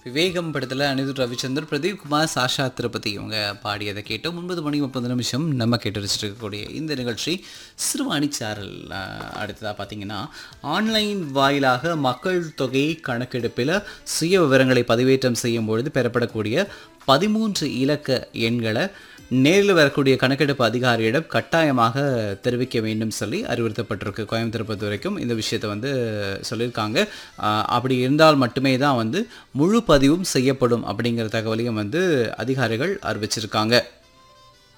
விவேகம் படத்தில் அனிருத் ரவிச்சந்தர் பிரதீப் குமார் சாஷா திருப்பதி இவங்க பாடியதை கேட்டோம் ஒன்பது மணி முப்பது நிமிஷம் நம்ம கேட்டு ரசிச்சுட்டு இருக்கக்கூடிய இந்த நிகழ்ச்சி சிறுவாணி சாரல் அடுத்ததாக பார்த்தீங்கன்னா ஆன்லைன் வாயிலாக மக்கள் தொகை கணக்கெடுப்பில் சுய விவரங்களை பதிவேற்றம் செய்யும் பொழுது பெறப்படக்கூடிய பதிமூன்று இலக்க எண்களை நேரில் வரக்கூடிய கணக்கெடுப்பு அதிகாரியிடம் கட்டாயமாக தெரிவிக்க வேண்டும் சொல்லி அறிவுறுத்தப்பட்டிருக்கு கோயம்புத்தூர் பொறுத்த வரைக்கும் இந்த விஷயத்தை வந்து சொல்லியிருக்காங்க ஆஹ் அப்படி இருந்தால் மட்டுமே தான் வந்து முழு பதிவும் செய்யப்படும் அப்படிங்கிற தகவலையும் வந்து அதிகாரிகள் அறிவிச்சிருக்காங்க